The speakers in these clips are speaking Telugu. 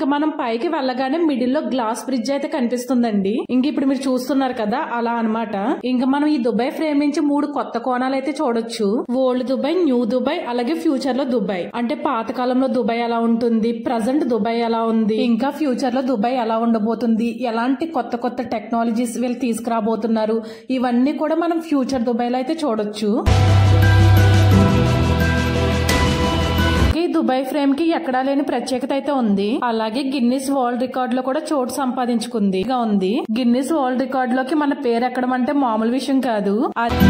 మనం పైకి వెళ్ళగానే మిడిల్ లో గ్లాస్ బ్రిడ్జ్ అయితే కనిపిస్తుందండి ఇంక ఇప్పుడు మీరు చూస్తున్నారు కదా అలా అన్నమాట ఇంకా మనం ఈ దుబాయ్ ఫ్రేమ్ నుంచి మూడు కొత్త కోణాలు అయితే చూడొచ్చు ఓల్డ్ దుబాయ్ న్యూ దుబాయ్ అలాగే ఫ్యూచర్ లో దుబాయ్ అంటే పాత కాలంలో దుబాయ్ ఎలా ఉంటుంది ప్రజెంట్ దుబాయ్ ఎలా ఉంది ఇంకా ఫ్యూచర్ లో దుబాయ్ ఎలా ఉండబోతుంది ఎలాంటి కొత్త కొత్త టెక్నాలజీస్ వీళ్ళు తీసుకురాబోతున్నారు ఇవన్నీ కూడా మనం ఫ్యూచర్ దుబాయ్ లో అయితే చూడొచ్చు ఈ దుబాయ్ ఫ్రేమ్ కి ఎక్కడా లేని ప్రత్యేకత అయితే ఉంది అలాగే గిన్నిస్ వరల్డ్ రికార్డ్ లో కూడా చోటు సంపాదించుకుంది గా ఉంది గిన్నిస్ వరల్డ్ రికార్డ్ లోకి మన పేరు ఎక్కడం అంటే మామూలు విషయం కాదు అది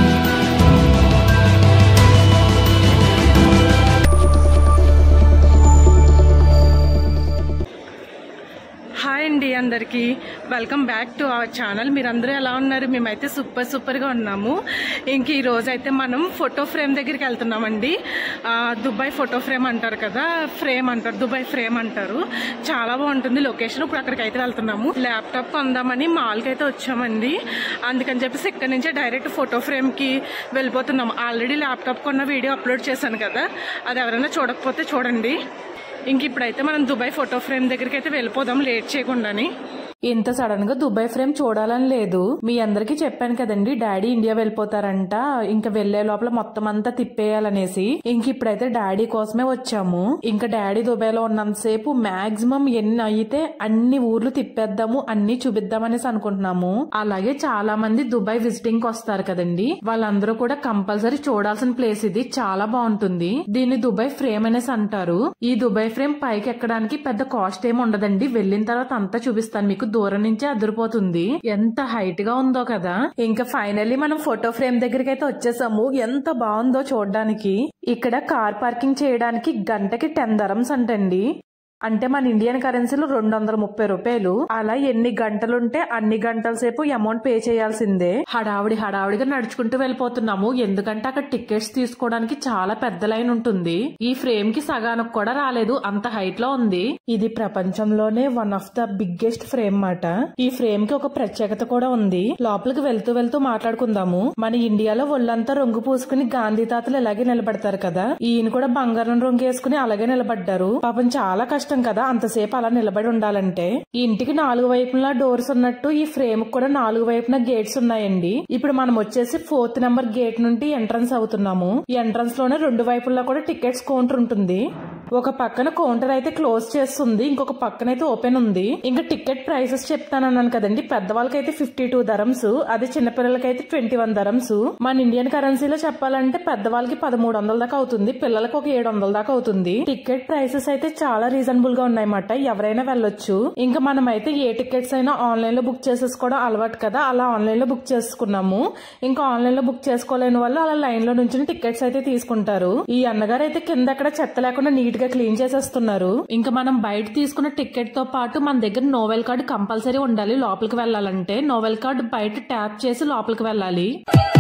హాయ్ అండి అందరికీ welcome back to our channel మీరందరూ ఎలా ఉన్నారు మేమైతే సూపర్ సూపర్గా ఉన్నాము ఇంక ఈ రోజు అయితే మనం ఫోటో ఫ్రేమ్ దగ్గరికి వెళ్తున్నామండి ఆ, దుబాయ్ ఫోటో ఫ్రేమ్ అంటారు కదా ఫ్రేమ్ అంటారు దుబాయ్ ఫ్రేమ్ అంటారు చాలా బాగుంటుంది లొకేషన్ ఇప్పుడు అక్కడికి అయితే వెళ్తున్నాము ల్యాప్టాప్ కొందామని మాల్కి అయితే వచ్చామండి అందుకని చెప్పేసి ఇక్కడ నుంచే డైరెక్ట్ ఫోటో ఫ్రేమ్కి వెళ్ళిపోతున్నాము ఆల్రెడీ ల్యాప్టాప్ కొన్న వీడియో అప్లోడ్ చేశాను కదా అది ఎవరైనా చూడకపోతే చూడండి ఇంక ఇప్పుడైతే మనం దుబాయ్ ఫోటో ఫ్రేమ్ దగ్గరికి అయితే వెళ్ళిపోదాం లేట్ చేయకుండాని ఇంత సడన్ గా దుబాయ్ ఫ్రేమ్ చూడాలని లేదు మీ అందరికి చెప్పాను కదండి డాడీ ఇండియా వెళ్ళిపోతారంట ఇంకా వెళ్లే లోపల మొత్తం అంతా తిప్పేయాలనేసి ఇంక ఇప్పుడైతే డాడీ కోసమే వచ్చాము ఇంకా డాడీ దుబాయ్ లో ఉన్నంతసేపు మాక్సిమం ఎన్ని అయితే అన్ని ఊర్లు తిప్పేద్దాము అన్ని చూపిద్దామనేసి అనుకుంటున్నాము అలాగే చాలా మంది దుబాయ్ విజిటింగ్ కి వస్తారు కదండి వాళ్ళందరూ కూడా కంపల్సరీ చూడాల్సిన ప్లేస్ ఇది చాలా బాగుంటుంది దీన్ని దుబాయ్ ఫ్రేమ్ అనేసి అంటారు ఈ దుబాయ్ ఫ్రేమ్ పైకి ఎక్కడానికి పెద్ద కాస్ట్ ఏమి ఉండదండి వెళ్ళిన తర్వాత అంతా చూపిస్తాను మీకు దూరం నుంచే అదిరిపోతుంది ఎంత హైట్ గా ఉందో కదా ఇంకా ఫైనల్లీ మనం ఫోటో ఫ్రేమ్ దగ్గరికి అయితే వచ్చేసాము ఎంత బాగుందో చూడడానికి ఇక్కడ కార్ పార్కింగ్ చేయడానికి గంటకి టెన్ దరమ్స్ అంటండి అంటే మన ఇండియన్ కరెన్సీలో రెండు వందల ముప్పై రూపాయలు అలా ఎన్ని గంటలుంటే అన్ని గంటల సేపు అమౌంట్ పే చేయాల్సిందే హడావిడి హడావిడిగా నడుచుకుంటూ వెళ్ళిపోతున్నాము ఎందుకంటే అక్కడ టికెట్స్ తీసుకోవడానికి చాలా పెద్ద లైన్ ఉంటుంది ఈ ఫ్రేమ్ కి సగానికి కూడా రాలేదు అంత హైట్ లో ఉంది ఇది ప్రపంచంలోనే one of the biggest frame మాట ఈ ఫ్రేమ్ కి ఒక ప్రత్యేకత కూడా ఉంది లోపలికి వెళ్తూ వెళ్తూ మాట్లాడుకుందాము మన ఇండియాలో ఒళ్ళంతా రంగు పూసుకుని గాంధీ తాతలు ఇలాగే నిలబడతారు కదా ఈయన కూడా బంగారం రంగు వేసుకుని అలాగే నిలబడ్డారు పాపం చాలా కష్టం కదా అంతసేపు అలా నిలబడి ఉండాలంటే ఈ ఇంటికి నాలుగు వైపులా డోర్స్ ఉన్నట్టు ఈ ఫ్రేమ్ కూడా నాలుగు వైపున గేట్స్ ఉన్నాయండి ఇప్పుడు మనం వచ్చేసి ఫోర్త్ నెంబర్ గేట్ నుండి ఎంట్రన్స్ అవుతున్నాము ఈ ఎంట్రన్స్ లోనే రెండు వైపులా కూడా టికెట్స్ కౌంటర్ ఉంటుంది ఒక పక్కన కౌంటర్ అయితే క్లోజ్ చేస్తుంది ఇంకొక పక్కన అయితే ఓపెన్ ఉంది ఇంకా టికెట్ ప్రైసెస్ చెప్తానన్నాను కదండి పెద్దవాళ్ళకైతే ఫిఫ్టీ టూ ధరమ్స్ అదే చిన్నపిల్లలకైతే ట్వంటీ వన్ ధరమ్స్ మన ఇండియన్ కరెన్సీలో చెప్పాలంటే పెద్దవాళ్ళకి పదమూడు వందల దాకా అవుతుంది పిల్లలకి ఒక ఏడు వందల దాకా అవుతుంది టికెట్ ప్రైసెస్ అయితే చాలా రీజనబుల్ గా ఉన్నాయన్నమాట ఎవరైనా వెళ్ళొచ్చు ఇంకా మనం అయితే ఏ టికెట్స్ అయినా ఆన్లైన్ లో బుక్ చేసేసుకోవడం అలవాటు కదా అలా ఆన్లైన్ లో బుక్ చేసుకున్నాము ఇంకా ఆన్లైన్ లో బుక్ చేసుకోలేని వాళ్ళు అలా లైన్ లో నుంచి టికెట్స్ అయితే తీసుకుంటారు ఈ అన్నగారు అయితే కింద అక్కడ చెత్త లేకుండా నీట్ గా క్లీన్ చేసేస్తున్నారు ఇంకా మనం బయట తీసుకున్న టికెట్ తో పాటు మన దగ్గర నోవెల్ కార్డ్ కంపల్సరీ ఉండాలి లోపలికి వెళ్ళాలంటే నోవెల్ కార్డ్ బయట ట్యాప్ చేసి లోపలికి వెళ్ళాలి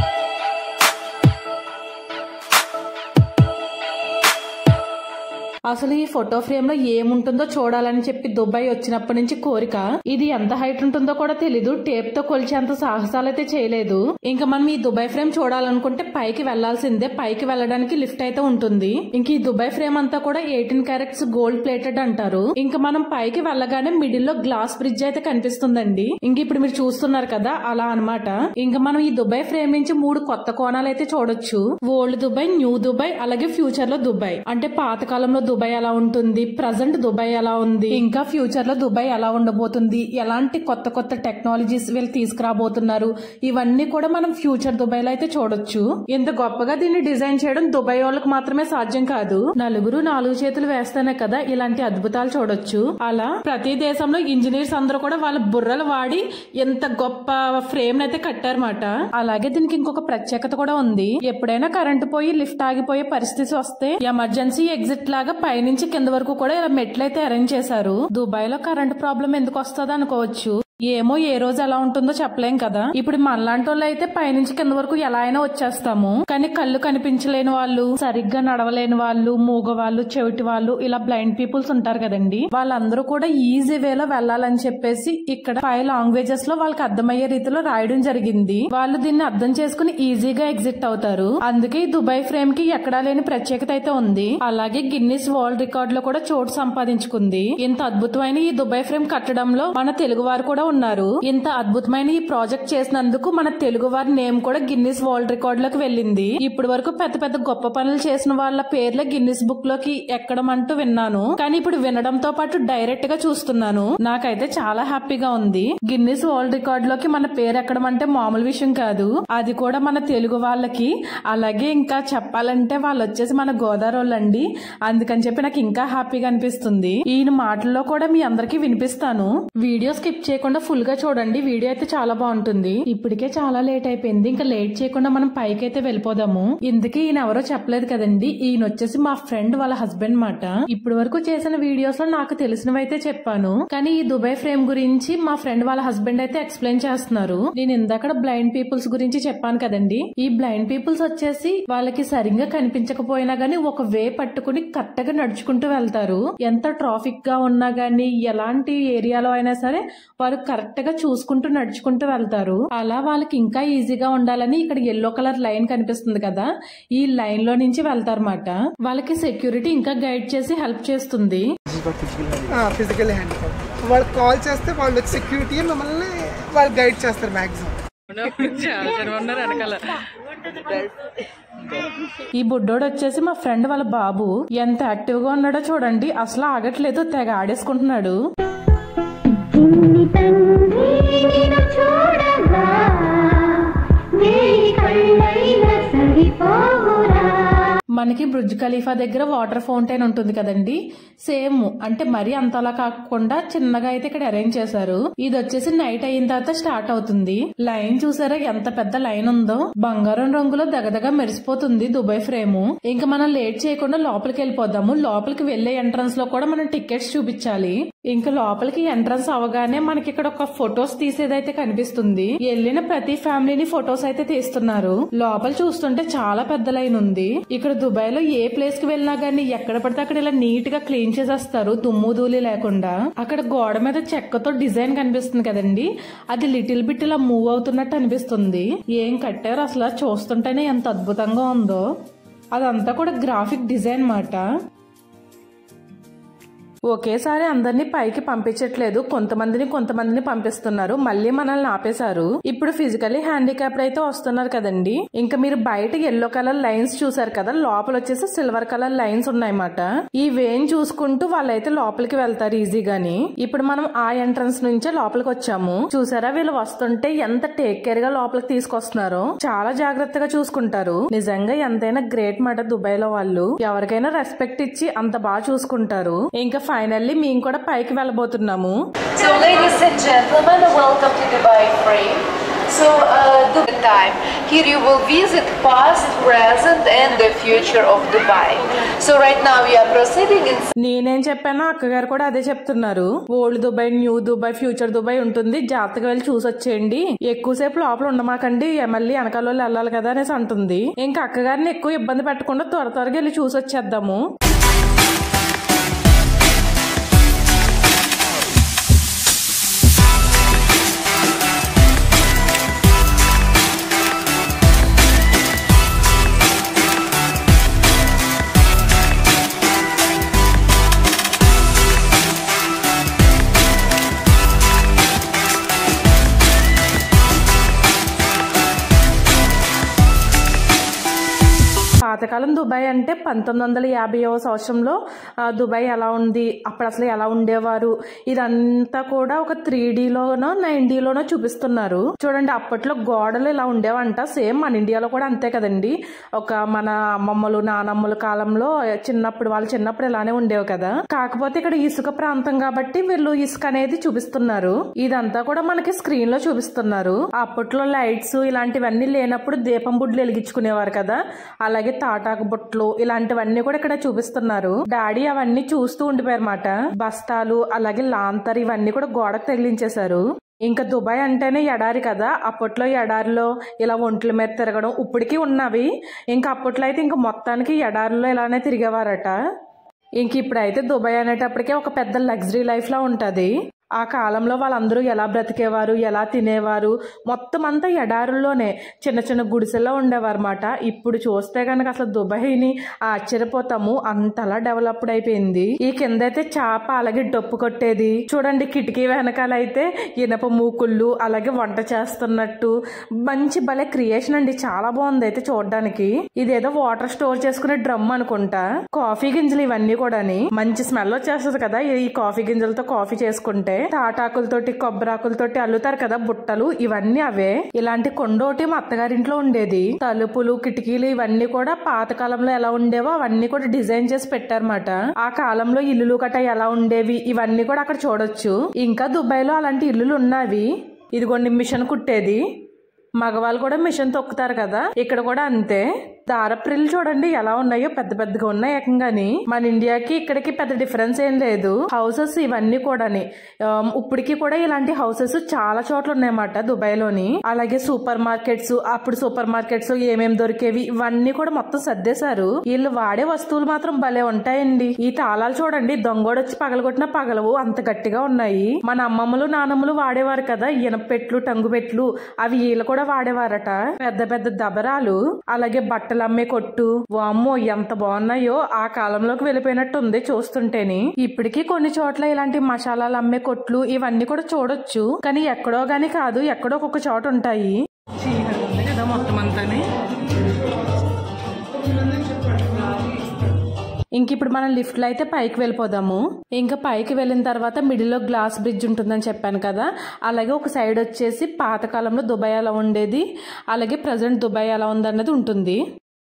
అసలు ఈ ఫోటో ఫ్రేమ్ లో ఏముంటుందో చూడాలని చెప్పి దుబాయ్ వచ్చినప్పటి నుంచి కోరిక ఇది ఎంత హైట్ ఉంటుందో కూడా తెలీదు టేప్ తో కొలిచేంత సాహసాలు అయితే చేయలేదు ఇంకా మనం ఈ దుబాయ్ ఫ్రేమ్ చూడాలనుకుంటే పైకి వెళ్లాల్సిందే పైకి వెళ్ళడానికి లిఫ్ట్ అయితే ఉంటుంది ఇంక ఈ దుబాయ్ ఫ్రేమ్ అంతా కూడా ఎయిటీన్ క్యారెట్స్ గోల్డ్ ప్లేటెడ్ అంటారు ఇంకా మనం పైకి వెళ్ళగానే మిడిల్ లో గ్లాస్ బ్రిడ్జ్ అయితే కనిపిస్తుందండి ఇంక ఇప్పుడు మీరు చూస్తున్నారు కదా అలా అన్నమాట ఇంకా మనం ఈ దుబాయ్ ఫ్రేమ్ నుంచి మూడు కొత్త కోణాలు అయితే చూడొచ్చు ఓల్డ్ దుబాయ్ న్యూ దుబాయ్ అలాగే ఫ్యూచర్ లో దుబాయ్ అంటే పాత కాలంలో దుబాయ్ ఎలా ఉంటుంది ప్రజెంట్ దుబాయ్ ఎలా ఉంది ఇంకా ఫ్యూచర్ లో దుబాయ్ ఎలా ఉండబోతుంది ఎలాంటి కొత్త కొత్త టెక్నాలజీస్ వీళ్ళు తీసుకురాబోతున్నారు ఇవన్నీ కూడా మనం ఫ్యూచర్ దుబాయ్ లో అయితే చూడొచ్చు ఇంత గొప్పగా దీన్ని డిజైన్ చేయడం దుబాయ్ వాళ్ళకి మాత్రమే సాధ్యం కాదు నలుగురు నాలుగు చేతులు వేస్తేనే కదా ఇలాంటి అద్భుతాలు చూడొచ్చు అలా ప్రతి దేశంలో ఇంజనీర్స్ అందరూ కూడా వాళ్ళ బుర్రలు వాడి ఎంత గొప్ప ఫ్రేమ్ అయితే కట్టారన్నమాట అలాగే దీనికి ఇంకొక ప్రత్యేకత కూడా ఉంది ఎప్పుడైనా కరెంటు పోయి లిఫ్ట్ ఆగిపోయే పరిస్థితి వస్తే ఎమర్జెన్సీ ఎగ్జిట్ లాగా పైనుంచి కింద వరకు కూడా ఇలా మెట్లయితే అరేంజ్ చేశారు దుబాయ్ లో కరెంట్ ప్రాబ్లం ఎందుకు వస్తుంది అనుకోవచ్చు ఏమో ఏ రోజు ఎలా ఉంటుందో చెప్పలేం కదా ఇప్పుడు మనలాంటి వాళ్ళు అయితే పైనుంచి కింద వరకు ఎలా అయినా వచ్చేస్తాము కానీ కళ్ళు కనిపించలేని వాళ్ళు సరిగ్గా నడవలేని వాళ్ళు మూగ వాళ్ళు చెవిటి వాళ్ళు ఇలా బ్లైండ్ పీపుల్స్ ఉంటారు కదండి వాళ్ళందరూ కూడా ఈజీ వేలో వెళ్ళాలని చెప్పేసి ఇక్కడ ఫైవ్ లాంగ్వేజెస్ లో వాళ్ళకి అర్థమయ్యే రీతిలో రాయడం జరిగింది వాళ్ళు దీన్ని అర్థం చేసుకుని ఈజీగా ఎగ్జిట్ అవుతారు అందుకే ఈ దుబాయ్ ఫ్రేమ్ కి ఎక్కడా లేని ప్రత్యేకత అయితే ఉంది అలాగే గిన్నిస్ వరల్డ్ రికార్డ్ లో కూడా చోటు సంపాదించుకుంది ఇంత అద్భుతమైన ఈ దుబాయ్ ఫ్రేమ్ కట్టడంలో మన తెలుగు వారు కూడా ఉన్నారు ఇంత అద్భుతమైన ఈ ప్రాజెక్ట్ చేసినందుకు మన తెలుగు వారి నేమ్ కూడా గిన్నిస్ వరల్డ్ రికార్డ్ లోకి వెళ్ళింది ఇప్పటి వరకు పెద్ద పెద్ద గొప్ప పనులు చేసిన వాళ్ళ పేర్లే గిన్నిస్ బుక్ లోకి ఎక్కడం అంటూ విన్నాను కానీ ఇప్పుడు వినడంతో పాటు డైరెక్ట్ గా చూస్తున్నాను నాకైతే చాలా హ్యాపీగా ఉంది గిన్నిస్ వరల్డ్ రికార్డ్ లోకి మన పేరు ఎక్కడం అంటే మామూలు విషయం కాదు అది కూడా మన తెలుగు వాళ్ళకి అలాగే ఇంకా చెప్పాలంటే వాళ్ళు వచ్చేసి మన గోదావరి వాళ్ళండి అందుకని చెప్పి నాకు ఇంకా హ్యాపీగా అనిపిస్తుంది ఈయన మాటల్లో కూడా మీ అందరికి వినిపిస్తాను వీడియో స్కిప్ చేయకుండా ఫుల్ గా చూడండి వీడియో అయితే చాలా బాగుంటుంది ఇప్పటికే చాలా లేట్ అయిపోయింది ఇంకా లేట్ చేయకుండా మనం పైకి అయితే వెళ్ళిపోదాము ఇందుకే ఈయన ఎవరో చెప్పలేదు కదండి ఈయన వచ్చేసి మా ఫ్రెండ్ వాళ్ళ హస్బెండ్ మాట ఇప్పటి వరకు చేసిన వీడియోస్ లో నాకు తెలిసినవైతే చెప్పాను కానీ ఈ దుబాయ్ ఫ్రేమ్ గురించి మా ఫ్రెండ్ వాళ్ళ హస్బెండ్ అయితే ఎక్స్ప్లెయిన్ చేస్తున్నారు నేను ఇందాక బ్లైండ్ పీపుల్స్ గురించి చెప్పాను కదండి ఈ బ్లైండ్ పీపుల్స్ వచ్చేసి వాళ్ళకి సరిగ్గా కనిపించకపోయినా గానీ ఒక వే పట్టుకుని కరెక్ట్ గా నడుచుకుంటూ వెళ్తారు ఎంత ట్రాఫిక్ గా ఉన్నా గానీ ఎలాంటి ఏరియాలో అయినా సరే వారు కరెక్ట్ గా చూసుకుంటూ నడుచుకుంటూ వెళ్తారు అలా వాళ్ళకి ఇంకా ఈజీగా ఉండాలని ఇక్కడ ఎల్లో కలర్ లైన్ కనిపిస్తుంది కదా ఈ లైన్ లో నుంచి వెళ్తారన్నమాట వాళ్ళకి సెక్యూరిటీ ఇంకా గైడ్ చేసి హెల్ప్ చేస్తుంది ఫిజికల్ హ్యాండిక్యాప్ వాళ్ళకి కాల్ చేస్తే వాళ్ళు వచ్చి సెక్యూరిటీ మిమ్మల్ని వాళ్ళు గైడ్ చేస్తారు మ్యాక్సిమం ఈ బుడ్డోడు వచ్చేసి మా ఫ్రెండ్ వాళ్ళ బాబు ఎంత యాక్టివ్ గా ఉన్నాడో చూడండి అసలు ఆగట్లేదు తెగ ఆడేసుకుంటున్నాడు చిన్ని తండ్రి నిన్ను చూడగా వేయి కళ్ళైన సరిపోవురా మనకి బ్రుజ్ ఖలీఫా దగ్గర వాటర్ ఫౌంటైన్ ఉంటుంది కదండి సేమ్ అంటే మరీ అంతలా కాకుండా చిన్నగా అయితే ఇక్కడ అరేంజ్ చేశారు ఇది వచ్చేసి నైట్ అయిన తర్వాత స్టార్ట్ అవుతుంది లైన్ చూసారా ఎంత పెద్ద లైన్ ఉందో బంగారం రంగులో దగదగ మెరిసిపోతుంది దుబాయ్ ఫ్రేమ్ ఇంకా మనం లేట్ చేయకుండా లోపలికి వెళ్ళిపోదాము లోపలికి వెళ్లే ఎంట్రన్స్ లో కూడా మనం టికెట్స్ చూపించాలి ఇంకా లోపలికి ఎంట్రన్స్ అవగానే మనకి ఇక్కడ ఒక ఫొటోస్ తీసేదైతే కనిపిస్తుంది వెళ్ళిన ప్రతి ఫ్యామిలీని ఫొటోస్ అయితే తీస్తున్నారు లోపల చూస్తుంటే చాలా పెద్ద లైన్ ఉంది ఇక్కడ దుబాయ్ లో ఏ ప్లేస్ కి వెళ్ళినా గానీ ఎక్కడ పడితే అక్కడ ఇలా నీట్ గా క్లీన్ చేసేస్తారు దుమ్ము ధూళి లేకుండా అక్కడ గోడ మీద చెక్కతో డిజైన్ కనిపిస్తుంది కదండి అది లిటిల్ బిట్ ఇలా మూవ్ అవుతున్నట్టు అనిపిస్తుంది ఏం కట్టారు అసలు చూస్తుంటేనే ఎంత అద్భుతంగా ఉందో అదంతా కూడా గ్రాఫిక్ డిజైన్ మాట ఒకేసారి అందరినీ పైకి పంపించట్లేదు కొంతమందిని కొంతమందిని పంపిస్తున్నారు మళ్ళీ మనల్ని ఆపేశారు ఇప్పుడు ఫిజికల్లీ హ్యాండిక్యాప్డ్ అయితే వస్తున్నారు కదండి ఇంకా మీరు బయట ఎల్లో కలర్ లైన్స్ చూసారు కదా లోపల వచ్చేసి సిల్వర్ కలర్ లైన్స్ ఉన్నాయన్నమాట ఈ వేన్ చూసుకుంటూ వాళ్ళైతే లోపలికి వెళ్తారు ఈజీగాని ఇప్పుడు మనం ఆ ఎంట్రన్స్ నుంచే లోపలికి వచ్చాము చూసారా వీళ్ళు వస్తుంటే ఎంత టేక్ కేర్ గా లోపలికి తీసుకొస్తున్నారో చాలా జాగ్రత్తగా చూసుకుంటారు నిజంగా ఎంతైనా గ్రేట్ మాట దుబాయ్ లో వాళ్ళు ఎవరికైనా రెస్పెక్ట్ ఇచ్చి అంత బాగా చూసుకుంటారు ఇంకా ఫైనల్లీ మేము కూడా పైకి వెళ్ళబోతున్నాము So, ladies and gentlemen, welcome to Dubai Frame. So, uh, the time here you will visit past, present, and the future of Dubai. So, right now we are proceeding in నేనేం చెప్పానో అక్కగారు కూడా అదే చెప్తున్నారు old Dubai new Dubai future Dubai ఉంటుంది జాగ్రత్తగా వెళ్ళి చూసొచ్చేయండి ఎక్కువసేపు లోపల ఉండమాకండి మళ్ళీ వెనకాల వాళ్ళు వెళ్ళాలి కదా అనేసి అంటుంది ఇంకా అక్కగారిని ఎక్కువ ఇబ్బంది పెట్టకుండా త్వర త్వరగా వెళ్ళి చూసొచ్చేద్దాము పాతకాలం దుబాయ్ అంటే పంతొమ్మిది వందల యాభైవ సంవత్సరంలో ఆ, దుబాయ్ ఎలా ఉంది అప్పుడు అసలు ఎలా ఉండేవారు ఇదంతా కూడా ఒక త్రీ డీలోనో నైన్ డీలోనో చూపిస్తున్నారు చూడండి అప్పట్లో గోడలు ఇలా ఉండేవంట సేమ్ మన ఇండియాలో కూడా అంతే కదండి ఒక మన అమ్మమ్మలు నానమ్మల కాలంలో చిన్నప్పుడు వాళ్ళు చిన్నప్పుడు ఇలానే ఉండేవి కదా కాకపోతే ఇక్కడ ఇసుక ప్రాంతం కాబట్టి వీళ్ళు ఇసుక అనేది చూపిస్తున్నారు ఇదంతా కూడా మనకి స్క్రీన్ లో చూపిస్తున్నారు అప్పట్లో లైట్స్ ఇలాంటివన్నీ లేనప్పుడు దీపం బుడ్లు వెలిగించుకునేవారు కదా అలాగే తాటాకు బుట్టలు ఇలాంటివన్నీ కూడా ఇక్కడ చూపిస్తున్నారు డాడీ అవన్నీ చూస్తూ ఉండిపోయారు బస్తాలు అలాగే లాంతర్ ఇవన్నీ కూడా గోడకు తగిలించేశారు ఇంకా దుబాయ్ అంటేనే ఎడారి కదా అప్పట్లో ఎడారిలో ఇలా ఒంట్ల మీద తిరగడం ఇప్పటికీ ఉన్నవి ఇంకా అప్పట్లో అయితే ఇంకా మొత్తానికి ఎడారిలో ఇలానే తిరిగేవారట ఇంక ఇప్పుడైతే దుబాయ్ అనేటప్పటికే ఒక పెద్ద లగ్జరీ లైఫ్లా ఉంటుంది ఆ కాలంలో వాళ్ళందరూ ఎలా బ్రతికేవారు ఎలా తినేవారు మొత్తం అంతా ఎడారుల్లోనే చిన్న చిన్న గుడిసెల్లో ఉండేవారన్నమాట ఇప్పుడు చూస్తే కనుక అసలు దుబాయ్ని ఆశ్చర్యపోతాము అంతలా డెవలప్డ్ అయిపోయింది ఈ కింద అయితే చాప అలాగే డొప్పు కొట్టేది చూడండి కిటికీ వెనకాల అయితే ఇనప మూకుళ్ళు అలాగే వంట చేస్తున్నట్టు మంచి భలే క్రియేషన్ అండి చాలా బాగుంది అయితే చూడడానికి ఇదేదో వాటర్ స్టోర్ చేసుకునే డ్రమ్ అనుకుంటా కాఫీ గింజలు ఇవన్నీ కూడాని మంచి స్మెల్ వచ్చేస్తుంది కదా ఈ కాఫీ గింజలతో కాఫీ చేసుకుంటే తాటాకులతోటి కొబ్బరాకులతోటి అల్లుతారు కదా బుట్టలు ఇవన్నీ అవే ఇలాంటి కొండోటి మా అత్తగారింట్లో ఉండేది తలుపులు కిటికీలు ఇవన్నీ కూడా పాత కాలంలో ఎలా ఉండేవో అవన్నీ కూడా డిజైన్ చేసి పెట్టారన్నమాట ఆ కాలంలో ఇల్లులు గట్రా ఎలా ఉండేవి ఇవన్నీ కూడా అక్కడ చూడొచ్చు ఇంకా దుబాయ్ లో అలాంటి ఇల్లులు ఉన్నవి ఇదిగోండి మిషన్ కుట్టేది మగవాళ్ళు కూడా మిషన్ తొక్కుతారు కదా ఇక్కడ కూడా అంతే దారప్రిల్లు చూడండి ఎలా ఉన్నాయో పెద్ద పెద్దగా ఉన్నాయి ఏకంగాని మన ఇండియాకి ఇక్కడికి పెద్ద డిఫరెన్స్ ఏం లేదు హౌసెస్ ఇవన్నీ కూడాని ఆమ్, ఇప్పటికి కూడా ఇలాంటి హౌసెస్ చాలా చోట్ల ఉన్నాయన్నమాట దుబాయ్ లోని అలాగే సూపర్ మార్కెట్స్ అప్పుడు సూపర్ మార్కెట్స్ ఏమేమి దొరికేవి ఇవన్నీ కూడా మొత్తం సర్దేశారు వీళ్ళు వాడే వస్తువులు మాత్రం భలే ఉంటాయండి ఈ తాళాలు చూడండి దొంగోడు వచ్చి పగలగొట్టిన పగలవు అంత గట్టిగా ఉన్నాయి మన అమ్మమ్మలు నానమ్మలు వాడేవారు కదా ఇనపెట్లు టంగు పెట్లు అవి వీళ్ళు కూడా వాడేవారట పెద్ద పెద్ద దబరాలు అలాగే బట్టలు అమ్మే కొట్టు వామ్మో ఎంత బాగున్నాయో ఆ కాలంలోకి వెళ్ళిపోయినట్టు ఉంది చూస్తుంటేని ఇప్పటికీ కొన్ని చోట్ల ఇలాంటి మసాలాలు అమ్మే కొట్లు ఇవన్నీ కూడా చూడొచ్చు కానీ ఎక్కడో గాని కాదు ఎక్కడో ఒక్కొక్క చోట ఉంటాయి చీకటి ఉంది కదా మొత్తం అంతాని ఇంక ఇప్పుడు మనం లిఫ్ట్లో అయితే పైకి వెళ్ళిపోదాము ఇంకా పైకి వెళ్ళిన తర్వాత మిడిల్లో గ్లాస్ బ్రిడ్జ్ ఉంటుందని చెప్పాను కదా అలాగే ఒక సైడ్ వచ్చేసి పాతకాలంలో దుబాయ్ ఎలా ఉండేది అలాగే ప్రజెంట్ దుబాయ్ ఎలా ఉందన్నది ఉంటుంది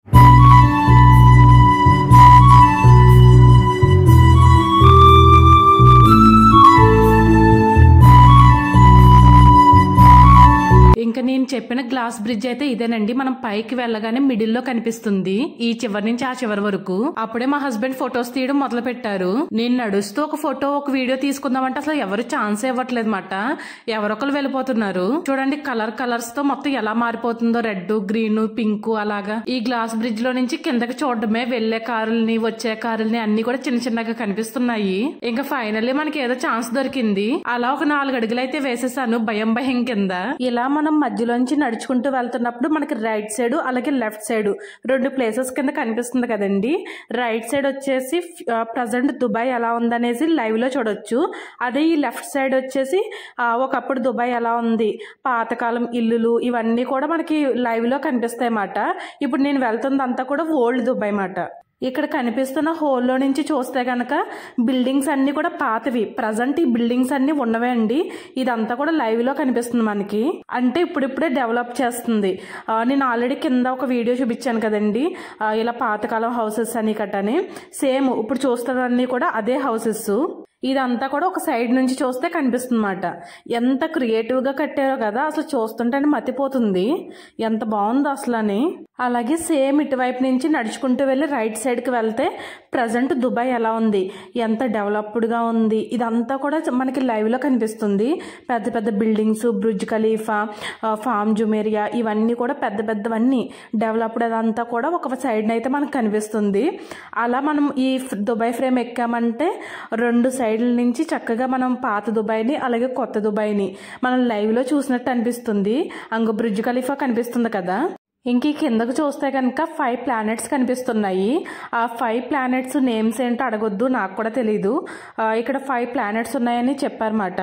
ఇంకా నేను చెప్పిన గ్లాస్ బ్రిడ్జ్ అయితే ఇదేనండి మనం పైకి వెళ్ళగానే మిడిల్ లో కనిపిస్తుంది ఈ చివరి నుంచి ఆ చివరి వరకు అప్పుడే మా హస్బెండ్ ఫొటోస్ తీయడం మొదలు పెట్టారు నేను నడుస్తూ ఒక ఫోటో ఒక వీడియో తీసుకుందామంటే అసలు ఎవరు ఛాన్స్ ఇవ్వట్లేదు మాట ఎవరొకరు వెళ్ళిపోతున్నారు చూడండి కలర్ కలర్స్ తో మొత్తం ఎలా మారిపోతుందో రెడ్ గ్రీన్ పింక్ అలాగా ఈ గ్లాస్ బ్రిడ్జ్ లో నుంచి కిందకి చూడడమే వెళ్లే కారుల్ని వచ్చే కారుల్ని అన్ని కూడా చిన్న చిన్నగా కనిపిస్తున్నాయి ఇంకా ఫైనల్లీ మనకి ఏదో ఛాన్స్ దొరికింది అలా ఒక నాలుగు అడుగులు అయితే వేసేసాను భయం భయం కింద ఇలా మనం మధ్యలోంచి నడుచుకుంటూ వెళ్తున్నప్పుడు మనకి రైట్ సైడ్ అలాగే లెఫ్ట్ సైడ్ రెండు ప్లేసెస్ కింద కనిపిస్తుంది కదండి రైట్ సైడ్ వచ్చేసి ప్రజెంట్ దుబాయ్ ఎలా ఉందనేసి లైవ్ లో చూడొచ్చు అదే ఈ లెఫ్ట్ సైడ్ వచ్చేసి ఆ, ఒకప్పుడు దుబాయ్ ఎలా ఉంది పాతకాలం ఇల్లులు ఇవన్నీ కూడా మనకి లైవ్ లో కనిపిస్తాయి అన్నమాట ఇప్పుడు నేను వెళ్తుందంతా కూడా ఓల్డ్ దుబాయ్ మాట ఇక్కడ కనిపిస్తున్న హోల్లో నుంచి చూస్తే గనక బిల్డింగ్స్ అన్ని కూడా పాతవి ప్రజెంట్ ఈ బిల్డింగ్స్ అన్ని ఉన్నవే అండి ఇదంతా కూడా లైవ్ లో కనిపిస్తుంది మనకి అంటే ఇప్పుడిప్పుడే డెవలప్ చేస్తుంది ఆ, నేను ఆల్రెడీ కింద ఒక వీడియో చూపించాను కదండి ఆ, ఇలా పాతకాలం హౌసెస్ అని కట్టని సేమ్ ఇప్పుడు చూస్తున్నవన్నీ కూడా అదే హౌసెస్ ఇదంతా కూడా ఒక సైడ్ నుంచి చూస్తే కనిపిస్తుంది అన్నమాట ఎంత క్రియేటివ్ గా కట్టారో కదా అసలు చూస్తుంటేనే మతిపోతుంది ఎంత బాగుందో అసలు అని అలాగే సేమ్ ఇటువైపు నుంచి నడుచుకుంటూ వెళ్ళి రైట్ సైడ్ కి వెళ్తే ప్రజెంట్ దుబాయ్ ఎలా ఉంది ఎంత డెవలప్డ్ గా ఉంది ఇదంతా కూడా మనకి లైవ్ లో కనిపిస్తుంది పెద్ద పెద్ద బిల్డింగ్స్ బ్రుజ్ ఖలీఫా ఆ, ఫామ్ జుమేరియా ఇవన్నీ కూడా పెద్ద పెద్దవన్నీ డెవలప్డ్ అదంతా కూడా ఒక సైడ్ అయితే మనకు కనిపిస్తుంది అలా మనం ఈ ఫ్- దుబాయ్ ఫ్రేమ్ ఎక్కామంటే రెండు సైడ్ల నుంచి చక్కగా మనం పాత దుబాయ్ని అలాగే కొత్త దుబాయ్ని మనం లైవ్ లో చూసినట్టు అనిపిస్తుంది అంగ బ్రిడ్జ్ ఖలీఫా కనిపిస్తుంది కదా ఇంక ఈ కిందకు చూస్తే కనుక ఫైవ్ ప్లానెట్స్ కనిపిస్తున్నాయి ఆ ఫైవ్ ప్లానెట్స్ నేమ్స్ ఏంటో అడగొద్దు నాకు కూడా తెలీదు ఆ, ఇక్కడ ఫైవ్ ప్లానెట్స్ ఉన్నాయని చెప్పారన్నమాట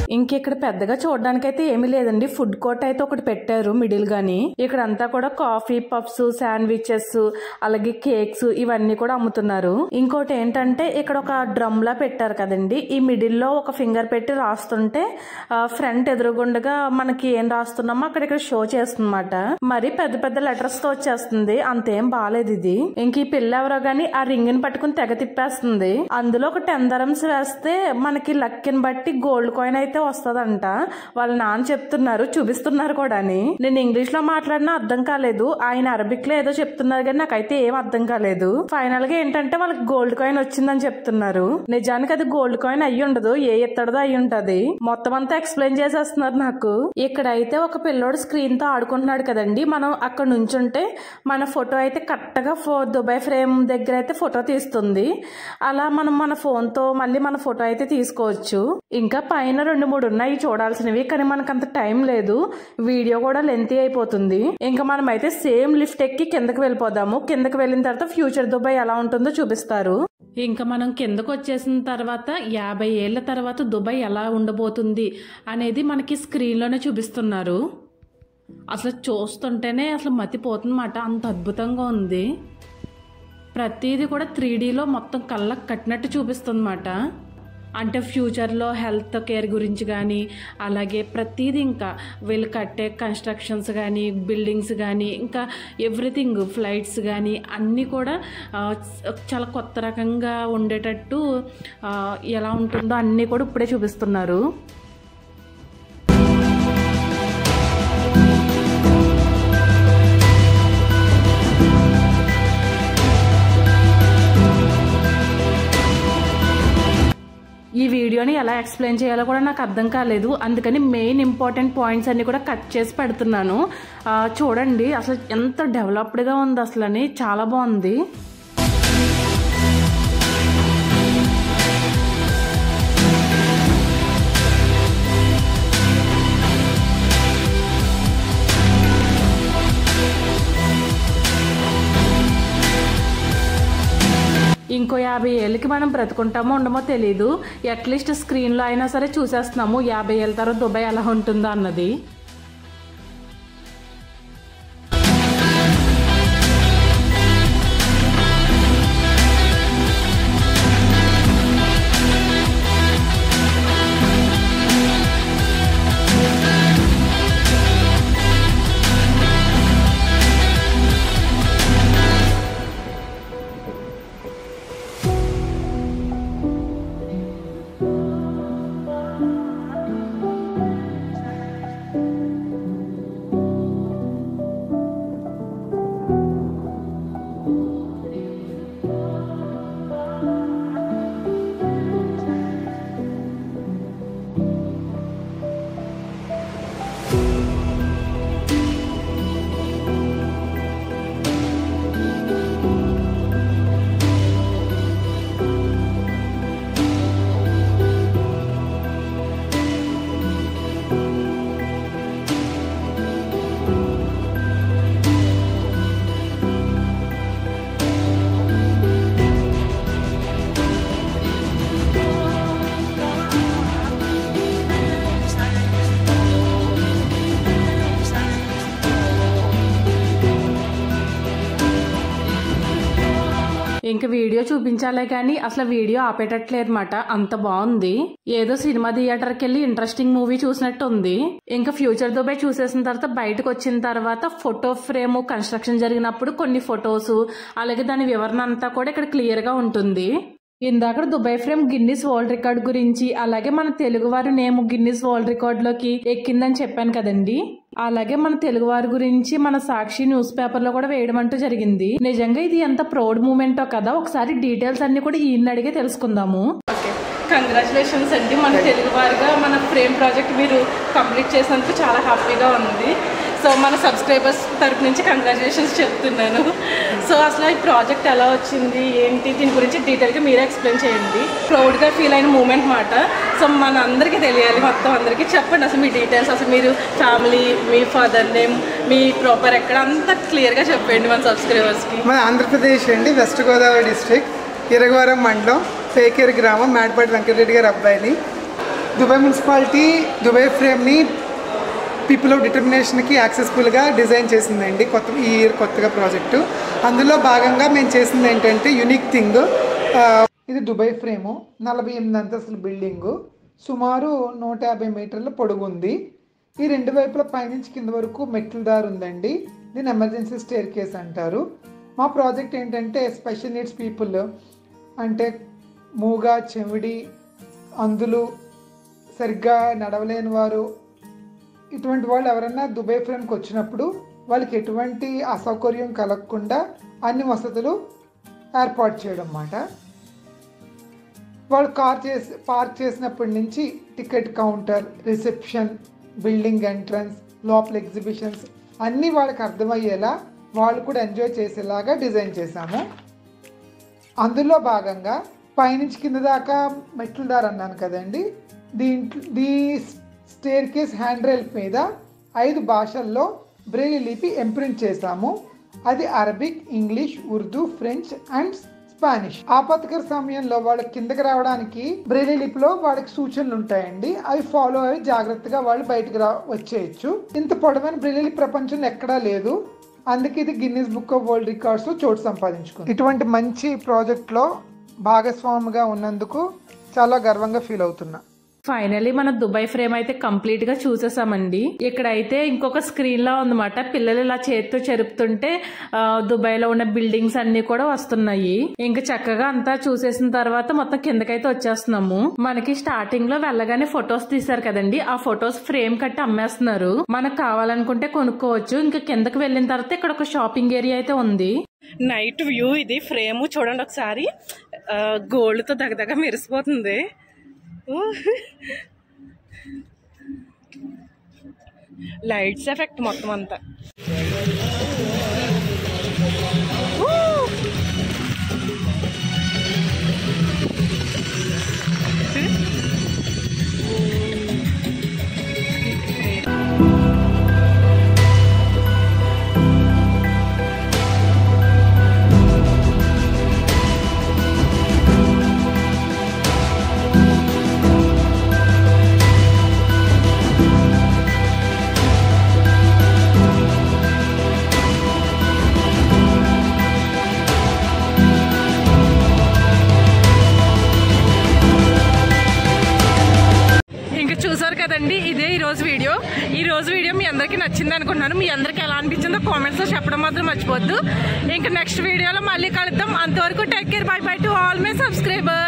ఇంక ఇక్కడ పెద్దగా చూడడానికైతే ఏమీ లేదండి ఫుడ్ కోర్ట్ అయితే ఒకటి పెట్టారు మిడిల్ గాని ఇక్కడ అంతా కూడా కాఫీ పఫ్స్ శాండ్విచెస్ అలాగే కేక్స్ ఇవన్నీ కూడా అమ్ముతున్నారు ఇంకోటి ఏంటంటే ఇక్కడ ఒక డ్రమ్ లా పెట్టారు కదండి ఈ మిడిల్ లో ఒక ఫింగర్ పెట్టి రాస్తుంటే ఫ్రంట్ ఎదురుగుండగా మనకి ఏం రాస్తున్నామో అక్కడ ఇక్కడ షో చేస్తుందన్నమాట మరి పెద్ద పెద్ద లెటర్స్ తో వచ్చేస్తుంది అంతేం బాగాలేదు ఇది ఇంక ఈ పిల్ల ఎవరో గాని ఆ రింగ్ ని పట్టుకుని తెగ తిప్పేస్తుంది అందులో ఒక టెన్ దరమ్స్ వేస్తే మనకి లక్కిని బట్టి గోల్డ్ కాయిన్ అయితే వస్తదంట వాళ్ళ నాన్న చెప్తున్నారు చూపిస్తున్నారు కూడా నేను ఇంగ్లీష్ లో మాట్లాడినా అర్థం కాలేదు ఆయన అరబిక్ లో ఏదో చెప్తున్నారు కానీ నాకైతే ఏం అర్థం కాలేదు ఫైనల్ గా ఏంటంటే వాళ్ళకి గోల్డ్ కాయిన్ వచ్చిందని చెప్తున్నారు నిజానికి అది గోల్డ్ కాయిన్ అయ్యి ఉండదు ఏ ఎత్తడదో అయ్యి ఉంటది మొత్తం అంతా ఎక్స్ప్లెయిన్ చేసేస్తున్నారు నాకు ఇక్కడ అయితే ఒక పిల్లోడు స్క్రీన్ తో ఆడుకుంటున్నాడు కదండి మనం అక్కడ నుంచుంటే మన ఫోటో అయితే కరెక్ట్ గా ఫో దుబాయ్ ఫ్రేమ్ దగ్గర అయితే ఫోటో తీస్తుంది అలా మనం మన ఫోన్ తో మళ్ళీ మన ఫోటో అయితే తీసుకోవచ్చు ఇంకా పైన రెండు మూడు ఉన్నాయి చూడాల్సినవి కానీ మనకు అంత టైం లేదు వీడియో కూడా లెంతీ అయిపోతుంది ఇంకా మనం అయితే సేమ్ లిఫ్ట్ ఎక్కి కిందకి వెళ్ళిపోదాము కిందకి వెళ్ళిన తర్వాత ఫ్యూచర్ దుబాయ్ ఎలా ఉంటుందో చూపిస్తారు ఇంకా మనం కిందకు వచ్చేసిన తర్వాత యాభై ఏళ్ల తర్వాత దుబాయ్ ఎలా ఉండబోతుంది అనేది మనకి స్క్రీన్లోనే చూపిస్తున్నారు అసలు చూస్తుంటేనే అసలు మతిపోతుందన్నమాట అంత అద్భుతంగా ఉంది ప్రతిదీ కూడా త్రీ డీలో మొత్తం కళ్ళకు కట్టినట్టు చూపిస్తుందన్నమాట అంటే ఫ్యూచర్లో హెల్త్ కేర్ గురించి కానీ అలాగే ప్రతిదీ ఇంకా వీళ్ళు కట్టే కన్స్ట్రక్షన్స్ కానీ బిల్డింగ్స్ కానీ ఇంకా ఎవ్రీథింగ్ ఫ్లైట్స్ కానీ అన్నీ కూడా ఆ, చాలా కొత్త రకంగా ఉండేటట్టు ఆ, ఎలా ఉంటుందో అన్నీ కూడా ఇప్పుడే చూపిస్తున్నారు ఈ వీడియోని ఎలా ఎక్స్ప్లెయిన్ చేయాలో కూడా నాకు అర్థం కాలేదు అందుకని మెయిన్ ఇంపార్టెంట్ పాయింట్స్ అన్ని కూడా కట్ చేసి పెడుతున్నాను ఆ, చూడండి అసలు ఎంత డెవలప్డ్గా ఉంది అసలు అని చాలా బాగుంది ఇంకో యాభై ఏళ్ళకి మనం బ్రతుకుంటామో ఉండమో తెలీదు అట్లీస్ట్ స్క్రీన్లో అయినా సరే చూసేస్తున్నాము యాభై ఏళ్ళ తర్వాత దుబాయ్ ఎలా ఉంటుందో అన్నది ఇంకా వీడియో చూపించాలే కానీ అసలు వీడియో ఆపేటట్లేదు అనమాట అంత బాగుంది ఏదో సినిమా థియేటర్కి వెళ్ళి ఇంట్రెస్టింగ్ మూవీ చూసినట్టు ఉంది ఇంకా ఫ్యూచర్ దుబాయ్ చూసేసిన తర్వాత బయటకు వచ్చిన తర్వాత ఫోటో ఫ్రేమ్ కన్స్ట్రక్షన్ జరిగినప్పుడు కొన్ని ఫొటోస్ అలాగే దాని వివరణ అంతా కూడా ఇక్కడ క్లియర్ గా ఉంటుంది ఇందాక Dubai frame Guinness world record గురించి అలాగే మన తెలుగు వారి నేమ్ గిన్నిస్ వరల్డ్ రికార్డ్ లోకి ఎక్కిందని చెప్పాను కదండి అలాగే మన తెలుగు వారి గురించి మన సాక్షి న్యూస్ పేపర్ లో కూడా వేయడం అంటూ జరిగింది నిజంగా ఇది ఎంత ప్రౌడ్ మూమెంటో కదా ఒకసారి డీటెయిల్స్ అన్ని కూడా ఈయన అడిగే తెలుసుకుందాము కంగ్రాచులేషన్స్ అండి మన తెలుగు వారిగా మన ఫ్రేమ్ ప్రాజెక్ట్ మీరు కంప్లీట్ చేసినందుకు చాలా హ్యాపీగా ఉంది సో మన సబ్స్క్రైబర్స్ తరపు నుంచి కంగ్రాచులేషన్స్ చెప్తున్నాను సో అసలు ఈ ప్రాజెక్ట్ ఎలా వచ్చింది ఏంటి దీని గురించి డీటెయిల్గా మీరే ఎక్స్ప్లెయిన్ చేయండి ప్రౌడ్గా ఫీల్ అయిన మూమెంట్ మాట సో మన అందరికీ తెలియాలి మొత్తం అందరికీ చెప్పండి అసలు మీ డీటెయిల్స్ అసలు మీరు ఫ్యామిలీ మీ ఫాదర్ నేమ్ మీ ప్రాపర్ ఎక్కడ అంతా క్లియర్గా చెప్పండి మన సబ్స్క్రైబర్స్కి మన ఆంధ్రప్రదేశ్ అండి వెస్ట్ గోదావరి డిస్ట్రిక్ట్ ఇరగవరం మండలం పేకేరు గ్రామం మేడపాటి వెంకటరెడ్డి గారి అబ్బాయిని దుబాయ్ మున్సిపాలిటీ దుబాయ్ ఫ్రేమ్ని పీపుల్ ఆఫ్ డిటర్మినేషన్కి యాక్సెస్ఫుల్గా డిజైన్ చేసిందండి కొత్త ఈ ఇయర్ కొత్తగా ప్రాజెక్టు అందులో భాగంగా మేము చేసింది ఏంటంటే యునిక్ థింగ్ ఇది దుబాయ్ ఫ్రేము నలభై ఎనిమిది అంతస్తుల బిల్డింగు సుమారు నూట యాభై మీటర్ల పొడుగు ఉంది ఈ రెండు వైపుల పైనుంచి కింద వరకు మెట్ల దారి ఉందండి దీన్ని ఎమర్జెన్సీ స్టేర్ కేస్ అంటారు మా ప్రాజెక్ట్ ఏంటంటే స్పెషల్ నీడ్స్ పీపుల్ అంటే మూగ చెవిడి అందులు సరిగ్గా నడవలేని వారు ఇటువంటి వాళ్ళు ఎవరైనా దుబాయ్ ఫ్రేమ్కి వచ్చినప్పుడు వాళ్ళకి ఎటువంటి అసౌకర్యం కలగకుండా అన్ని వసతులు ఏర్పాటు చేయడం అన్నమాట వాళ్ళు కార్ చేసి పార్క్ చేసినప్పటి నుంచి ticket counter reception building entrance లోపల ఎగ్జిబిషన్స్ అన్నీ వాళ్ళకి అర్థమయ్యేలా వాళ్ళు కూడా ఎంజాయ్ చేసేలాగా డిజైన్ చేశాము అందులో భాగంగా పైనుంచి కింద దాకా మెట్ల దారి అన్నాను కదండి దీంట్లో దీ స్టేర్ కేస్ హ్యాండ్ రైల్ మీద ఐదు భాషల్లో బ్రెయిలీ లిపి ఎంప్రింట్ చేశాము అది Arabic English Urdu French and Spanish ఆపత్కర సమయంలో వాళ్ళకి కిందకి రావడానికి బ్రెయిలీ లిపిలో వాళ్ళకి సూచనలు ఉంటాయండి అవి ఫాలో అయ్యి జాగ్రత్తగా వాళ్ళు బయటకు రా వచ్చేయచ్చు ఇంత పొడవైన బ్రెయిలీ లిపి ప్రపంచంలో ఎక్కడా లేదు అందుకే ఇది Guinness book of world records చోటు సంపాదించుకుంది ఇటువంటి మంచి ప్రాజెక్ట్లో భాగస్వామిగా ఉన్నందుకు చాలా గర్వంగా ఫీల్ అవుతున్నా ఫైనలీ మన దుబాయ్ ఫ్రేమ్ అయితే కంప్లీట్ గా చూసేసామండి ఇక్కడైతే ఇంకొక స్క్రీన్ లా ఉందన్నమాట పిల్లలు ఇలా చేతితో చెరుపుతుంటే ఆ, దుబాయ్ లో ఉన్న బిల్డింగ్స్ అన్ని కూడా వస్తున్నాయి ఇంకా చక్కగా అంతా చూసేసిన తర్వాత మొత్తం కిందకైతే వచ్చేస్తున్నాము మనకి స్టార్టింగ్ లో వెళ్ళగానే ఫొటోస్ తీశారు కదండి ఆ ఫొటోస్ ఫ్రేమ్ కట్టి అమ్మేస్తున్నారు మనకు కావాలనుకుంటే కొనుక్కోవచ్చు ఇంకా కిందకి వెళ్ళిన తర్వాత ఇక్కడ ఒక షాపింగ్ ఏరియా అయితే ఉంది నైట్ వ్యూ ఇది ఫ్రేమ్ చూడండి ఒకసారి గోల్డ్ తో దగ్గర మెరిసిపోతుంది లైట్స్ ఎఫెక్ట్ మొత్తం అంతా ఇంకా చూసారు కదండి ఇదే ఈ రోజు వీడియో ఈ రోజు వీడియో మీ అందరికీ నచ్చింది అనుకుంటున్నాను మీ అందరికీ ఎలా అనిపించిందో కామెంట్స్ లో చెప్పడం మాత్రం మర్చిపోద్దు ఇంకా నెక్స్ట్ వీడియోలో మళ్ళీ కలుద్దాం అంతవరకు take care bye bye to all my subscriber